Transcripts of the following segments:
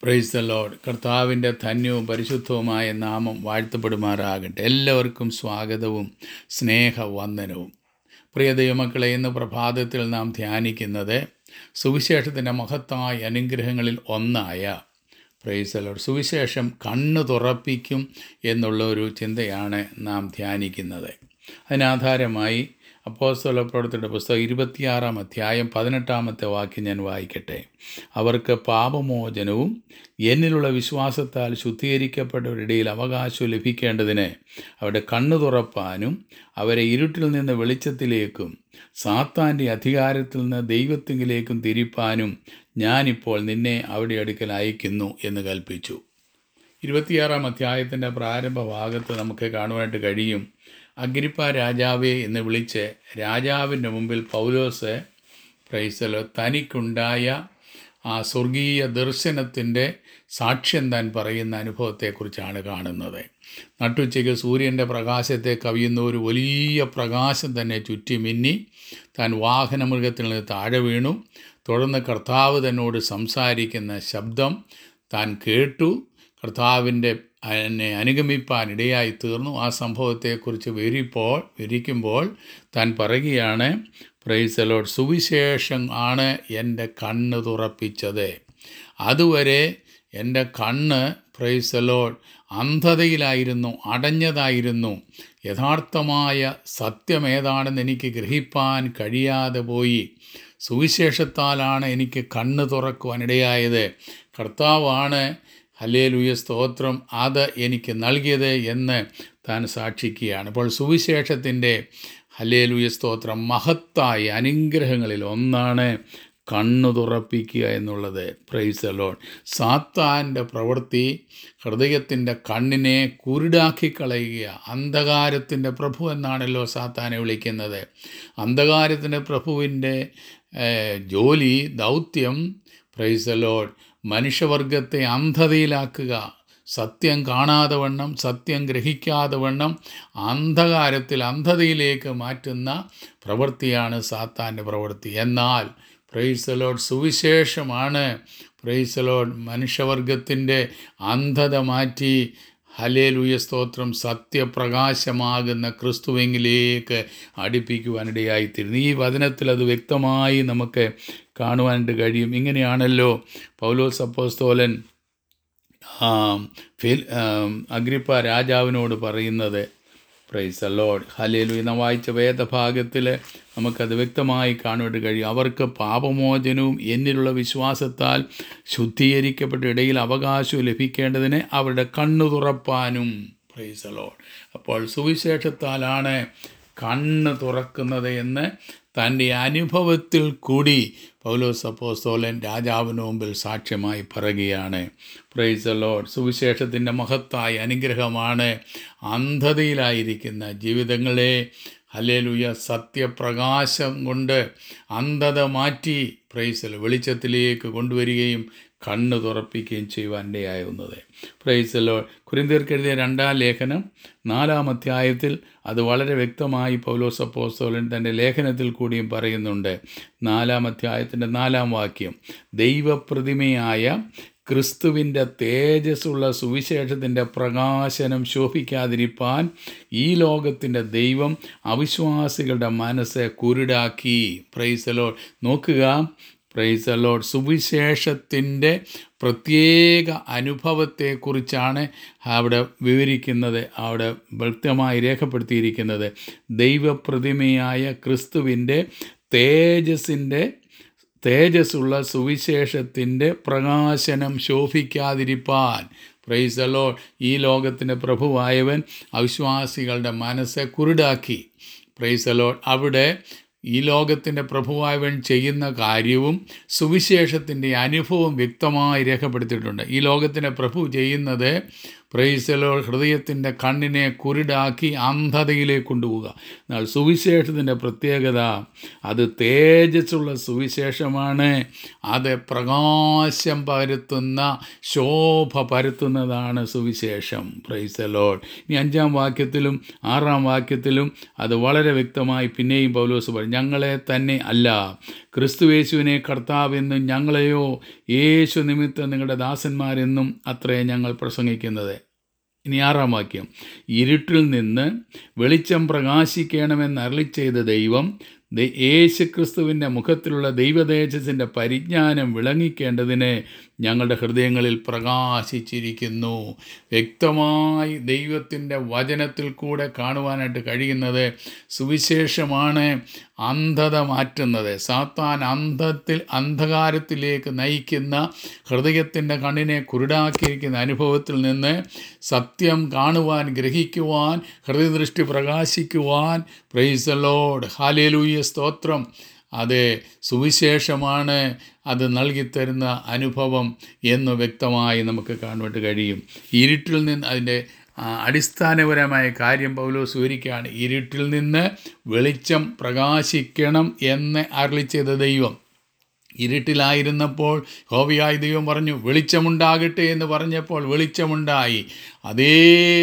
praise the load കർത്താവിൻ്റെ ധന്യവും പരിശുദ്ധവുമായ നാമം വാഴ്ത്തപ്പെടുമാറാകട്ടെ എല്ലാവർക്കും സ്വാഗതവും സ്നേഹവന്ദനവും പ്രിയ ദൈവമക്കളെ ഇന്ന് പ്രഭാതത്തിൽ നാം ധ്യാനിക്കുന്നത് സുവിശേഷത്തിൻ്റെ മഹത്തായ അനുഗ്രഹങ്ങളിൽ ഒന്നായ പ്രൈസ് ദ ലോഡ് സുവിശേഷം കണ്ണു തുറപ്പിക്കും എന്നുള്ള ഒരു ചിന്തയാണ് നാം ധ്യാനിക്കുന്നത് അതിനാധാരമായി അപ്പോസ്തല പ്രവർത്തിയുടെ പുസ്തകം ഇരുപത്തിയാറാം അധ്യായം പതിനെട്ടാമത്തെ വാക്യം ഞാൻ വായിക്കട്ടെ അവർക്ക് പാപമോചനവും എന്നിലുള്ള വിശ്വാസത്താൽ ശുദ്ധീകരിക്കപ്പെട്ടവരുടെ ഇടയിൽ അവകാശവും ലഭിക്കേണ്ടതിന് അവരുടെ കണ്ണു തുറപ്പാനും അവരെ ഇരുട്ടിൽ നിന്ന് വെളിച്ചത്തിലേക്കും സാത്താൻ്റെ അധികാരത്തിൽ നിന്ന് ദൈവത്തിങ്കിലേക്കും തിരിപ്പാനും ഞാനിപ്പോൾ നിന്നെ അവിടെ അടുക്കൽ അയക്കുന്നു എന്ന് കൽപ്പിച്ചു ഇരുപത്തിയാറാം അധ്യായത്തിൻ്റെ പ്രാരംഭ ഭാഗത്ത് നമുക്ക് കാണുവാനായിട്ട് കഴിയും അഗ്രിപ്പ രാജാവേ എന്ന് വിളിച്ച് രാജാവിൻ്റെ മുമ്പിൽ പൗലോസ് പ്രൈസലോ തനിക്കുണ്ടായ ആ സ്വർഗീയ ദർശനത്തിൻ്റെ സാക്ഷ്യം താൻ പറയുന്ന അനുഭവത്തെക്കുറിച്ചാണ് കാണുന്നത് നട്ടുച്ചയ്ക്ക് സൂര്യൻ്റെ പ്രകാശത്തെ കവിയുന്ന ഒരു വലിയ പ്രകാശം തന്നെ ചുറ്റി മിന്നി താൻ വാഹനമൃഗത്തിൽ നിന്ന് താഴെ വീണു തുടർന്ന് കർത്താവ് തന്നോട് സംസാരിക്കുന്ന ശബ്ദം താൻ കേട്ടു കർത്താവിൻ്റെ എന്നെ അനുഗമിപ്പാൻ ഇടയായി തീർന്നു ആ സംഭവത്തെക്കുറിച്ച് വിവരിപ്പോൾ വിവരിക്കുമ്പോൾ താൻ പറയുകയാണ് പ്രൈസലോഡ് സുവിശേഷം ആണ് എൻ്റെ കണ്ണ് തുറപ്പിച്ചത് അതുവരെ എൻ്റെ കണ്ണ് പ്രൈസലോഡ് അന്ധതയിലായിരുന്നു അടഞ്ഞതായിരുന്നു യഥാർത്ഥമായ സത്യമേതാണെന്ന് എനിക്ക് ഗ്രഹിപ്പാൻ കഴിയാതെ പോയി സുവിശേഷത്താലാണ് എനിക്ക് കണ്ണ് തുറക്കുവാനിടയായത് കർത്താവാണ് ഹലേലുയ സ്തോത്രം അത് എനിക്ക് നൽകിയത് എന്ന് താൻ സാക്ഷിക്കുകയാണ് അപ്പോൾ സുവിശേഷത്തിൻ്റെ ഹലേലുയ സ്തോത്രം മഹത്തായ അനുഗ്രഹങ്ങളിൽ ഒന്നാണ് കണ്ണു തുറപ്പിക്കുക എന്നുള്ളത് പ്രൈസ് അലോൺ സാത്താൻ്റെ പ്രവൃത്തി ഹൃദയത്തിൻ്റെ കണ്ണിനെ കുരുടാക്കി കളയുക അന്ധകാരത്തിൻ്റെ പ്രഭു എന്നാണല്ലോ സാത്താനെ വിളിക്കുന്നത് അന്ധകാരത്തിൻ്റെ പ്രഭുവിൻ്റെ ജോലി ദൗത്യം പ്രൈസ് അലോഡ് മനുഷ്യവർഗത്തെ അന്ധതയിലാക്കുക സത്യം കാണാതെ വണ്ണം സത്യം ഗ്രഹിക്കാതെ വണ്ണം അന്ധകാരത്തിൽ അന്ധതയിലേക്ക് മാറ്റുന്ന പ്രവൃത്തിയാണ് സാത്താൻ്റെ പ്രവൃത്തി എന്നാൽ പ്രൈസലോഡ് സുവിശേഷമാണ് പ്രൈസലോഡ് മനുഷ്യവർഗത്തിൻ്റെ അന്ധത മാറ്റി ഹലേലുയ സ്തോത്രം സത്യപ്രകാശമാകുന്ന ക്രിസ്തുവെങ്കിലേക്ക് അടുപ്പിക്കുവാനിടയായിത്തീരുന്നു ഈ വചനത്തിൽ അത് വ്യക്തമായി നമുക്ക് കാണുവാനായിട്ട് കഴിയും ഇങ്ങനെയാണല്ലോ പൗലോസ് അപ്പോസ്തോലൻ അഗ്രിപ്പ രാജാവിനോട് പറയുന്നത് പ്രൈസ് അലോഡ് ഹലേലു എന്ന വായിച്ച വേദഭാഗത്തിൽ നമുക്കത് വ്യക്തമായി കാണുവാൻ കഴിയും അവർക്ക് പാപമോചനവും എന്നിലുള്ള വിശ്വാസത്താൽ ശുദ്ധീകരിക്കപ്പെട്ട ഇടയിൽ അവകാശവും ലഭിക്കേണ്ടതിന് അവരുടെ കണ്ണു തുറപ്പാനും പ്രൈസ് അലോഡ് അപ്പോൾ സുവിശേഷത്താലാണ് കണ്ണ് തുറക്കുന്നത് എന്ന് തൻ്റെ അനുഭവത്തിൽ കൂടി പൗലോസ് അപ്പോസ്തോലൻ രാജാവിന് മുമ്പിൽ സാക്ഷ്യമായി പറയുകയാണ് പ്രൈസ് ലോഡ് സുവിശേഷത്തിൻ്റെ മഹത്തായ അനുഗ്രഹമാണ് അന്ധതയിലായിരിക്കുന്ന ജീവിതങ്ങളെ ഹലേലുയ സത്യപ്രകാശം കൊണ്ട് അന്ധത മാറ്റി പ്രൈസൽ വെളിച്ചത്തിലേക്ക് കൊണ്ടുവരികയും കണ്ണ് തുറപ്പിക്കുകയും ചെയ്യുവാനിടയാവുന്നത് പ്രൈസലോ കുരിന്തീർക്കെഴുതിയ രണ്ടാം ലേഖനം നാലാം അധ്യായത്തിൽ അത് വളരെ വ്യക്തമായി പൗലോസ് അപ്പോസ്തോലൻ തൻ്റെ ലേഖനത്തിൽ കൂടിയും പറയുന്നുണ്ട് നാലാം അധ്യായത്തിൻ്റെ നാലാം വാക്യം ദൈവപ്രതിമയായ ക്രിസ്തുവിൻ്റെ തേജസ്സുള്ള സുവിശേഷത്തിൻ്റെ പ്രകാശനം ശോഭിക്കാതിരിപ്പാൻ ഈ ലോകത്തിൻ്റെ ദൈവം അവിശ്വാസികളുടെ മനസ്സ് കുരുടാക്കി പ്രൈസലോ നോക്കുക പ്രൈസ് അലോഡ് സുവിശേഷത്തിൻ്റെ പ്രത്യേക അനുഭവത്തെക്കുറിച്ചാണ് അവിടെ വിവരിക്കുന്നത് അവിടെ വ്യക്തമായി രേഖപ്പെടുത്തിയിരിക്കുന്നത് ദൈവപ്രതിമയായ ക്രിസ്തുവിൻ്റെ തേജസ്സിൻ്റെ തേജസ്സുള്ള സുവിശേഷത്തിൻ്റെ പ്രകാശനം ശോഭിക്കാതിരിപ്പാൻ പ്രൈസലോ ഈ ലോകത്തിൻ്റെ പ്രഭുവായവൻ അവിശ്വാസികളുടെ മനസ്സെ കുരുടാക്കി പ്രൈസലോ അവിടെ ഈ ലോകത്തിൻ്റെ പ്രഭുവായവൻ ചെയ്യുന്ന കാര്യവും സുവിശേഷത്തിൻ്റെ അനുഭവം വ്യക്തമായി രേഖപ്പെടുത്തിയിട്ടുണ്ട് ഈ ലോകത്തിൻ്റെ പ്രഭു ചെയ്യുന്നത് പ്രൈസലോ ഹൃദയത്തിൻ്റെ കണ്ണിനെ കുരുടാക്കി അന്ധതയിലേക്ക് കൊണ്ടുപോവുക എന്നാൽ സുവിശേഷത്തിൻ്റെ പ്രത്യേകത അത് തേജസ്സുള്ള സുവിശേഷമാണ് അത് പ്രകാശം പരത്തുന്ന ശോഭ പരത്തുന്നതാണ് സുവിശേഷം പ്രൈസലോഡ് ഇനി അഞ്ചാം വാക്യത്തിലും ആറാം വാക്യത്തിലും അത് വളരെ വ്യക്തമായി പിന്നെയും പൗലോസ് പറയും ഞങ്ങളെ തന്നെ അല്ല ക്രിസ്തുവേശുവിനെ കർത്താവെന്നും ഞങ്ങളെയോ യേശു നിമിത്തം നിങ്ങളുടെ ദാസന്മാരെന്നും അത്രേ ഞങ്ങൾ പ്രസംഗിക്കുന്നത് ഇനി ആറാം വാക്യം ഇരുട്ടിൽ നിന്ന് വെളിച്ചം പ്രകാശിക്കണമെന്ന് അരളി ചെയ്ത ദൈവം ദ- യേശുക്രിസ്തുവിൻ്റെ മുഖത്തിലുള്ള ദൈവതേജസ്സിൻ്റെ പരിജ്ഞാനം വിളങ്ങിക്കേണ്ടതിന് ഞങ്ങളുടെ ഹൃദയങ്ങളിൽ പ്രകാശിച്ചിരിക്കുന്നു വ്യക്തമായി ദൈവത്തിൻ്റെ വചനത്തിൽ കൂടെ കാണുവാനായിട്ട് കഴിയുന്നത് സുവിശേഷമാണ് അന്ധത മാറ്റുന്നത് സാത്താൻ അന്ധത്തിൽ അന്ധകാരത്തിലേക്ക് നയിക്കുന്ന ഹൃദയത്തിൻ്റെ കണ്ണിനെ കുരുടാക്കിയിരിക്കുന്ന അനുഭവത്തിൽ നിന്ന് സത്യം കാണുവാൻ ഗ്രഹിക്കുവാൻ ഹൃദയദൃഷ്ടി പ്രകാശിക്കുവാൻ പ്രൈസ് ലോഡ് ഹാലേലൂയ സ്തോത്രം അത് സുവിശേഷമാണ് അത് നൽകിത്തരുന്ന അനുഭവം എന്ന് വ്യക്തമായി നമുക്ക് കാണുവാൻ കഴിയും ഇരുട്ടിൽ നിന്ന് അതിൻ്റെ ആ, അടിസ്ഥാനപരമായ കാര്യം പൗലോസ് വിവരിക്കുകയാണ് ഇരുട്ടിൽ നിന്ന് വെളിച്ചം പ്രകാശിക്കണം എന്ന് അരളി ചെയ്ത ദൈവം ഇരുട്ടിലായിരുന്നപ്പോൾ ഹോവിയായ ദൈവം പറഞ്ഞു വെളിച്ചമുണ്ടാകട്ടെ എന്ന് പറഞ്ഞപ്പോൾ വെളിച്ചമുണ്ടായി അതേ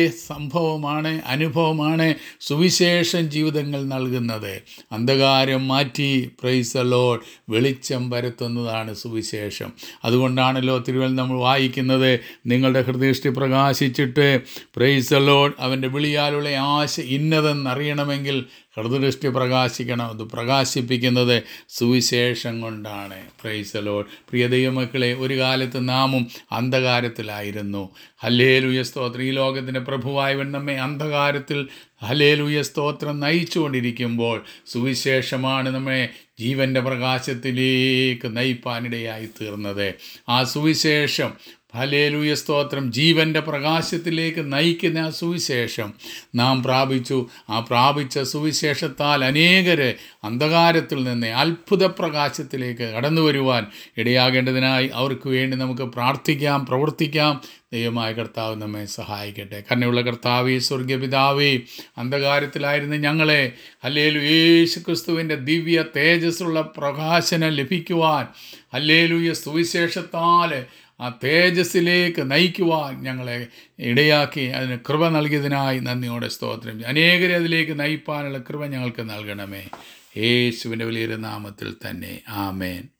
സംഭവമാണ് അനുഭവമാണ് സുവിശേഷം ജീവിതങ്ങൾ നൽകുന്നത് അന്ധകാരം മാറ്റി പ്രൈസ് ലോഡ് വെളിച്ചം വരുത്തുന്നതാണ് സുവിശേഷം അതുകൊണ്ടാണല്ലോ തിരുവൽ നമ്മൾ വായിക്കുന്നത് നിങ്ങളുടെ ഹൃദയഷ്ടി പ്രകാശിച്ചിട്ട് പ്രൈസ് ലോഡ് അവൻ്റെ വിളിയാലുള്ള ആശ ഇന്നതെന്നറിയണമെങ്കിൽ ഹൃദയദൃഷ്ടി പ്രകാശിക്കണം അത് പ്രകാശിപ്പിക്കുന്നത് സുവിശേഷം കൊണ്ടാണ് പ്രൈസ് ലോഡ് പ്രിയ ദൈവമക്കളെ ഒരു കാലത്ത് നാമും അന്ധകാരത്തിലായിരുന്നു ഹല്ലേലൂയ സ്തോത്രം ഈ ലോകത്തിൻ്റെ പ്രഭുവായവൻ നമ്മെ അന്ധകാരത്തിൽ ഹലേലൂയ സ്തോത്രം നയിച്ചുകൊണ്ടിരിക്കുമ്പോൾ സുവിശേഷമാണ് നമ്മെ ജീവൻ്റെ പ്രകാശത്തിലേക്ക് നയിപ്പാനിടയായി തീർന്നത് ആ സുവിശേഷം ഹലേലൂയ സ്തോത്രം ജീവൻ്റെ പ്രകാശത്തിലേക്ക് നയിക്കുന്ന ആ സുവിശേഷം നാം പ്രാപിച്ചു ആ പ്രാപിച്ച സുവിശേഷത്താൽ അനേകര് അന്ധകാരത്തിൽ നിന്ന് അത്ഭുത പ്രകാശത്തിലേക്ക് കടന്നു വരുവാൻ ഇടയാകേണ്ടതിനായി അവർക്ക് വേണ്ടി നമുക്ക് പ്രാർത്ഥിക്കാം പ്രവർത്തിക്കാം ദൈവമായ കർത്താവ് നമ്മെ സഹായിക്കട്ടെ കരുണയുള്ള കർത്താവേ സ്വർഗീയ പിതാവേ അന്ധകാരത്തിലായിരുന്ന ഞങ്ങളെ അല്ലേലു യേശു ക്രിസ്തുവിൻ്റെ ദിവ്യ തേജസ്സുള്ള പ്രകാശനം ലഭിക്കുവാൻ അല്ലേലുയ സുവിശേഷത്താൽ ആ തേജസ്സിലേക്ക് നയിക്കുവാൻ ഞങ്ങളെ ഇടയാക്കി അതിന് കൃപ നൽകിയതിനായി നന്ദിയോടെ സ്തോത്രം അനേകരെ അതിലേക്ക് നയിപ്പാനുള്ള കൃപ ഞങ്ങൾക്ക് നൽകണമേ യേശുവിൻ്റെ വലിയൊരു നാമത്തിൽ തന്നെ ആമേൻ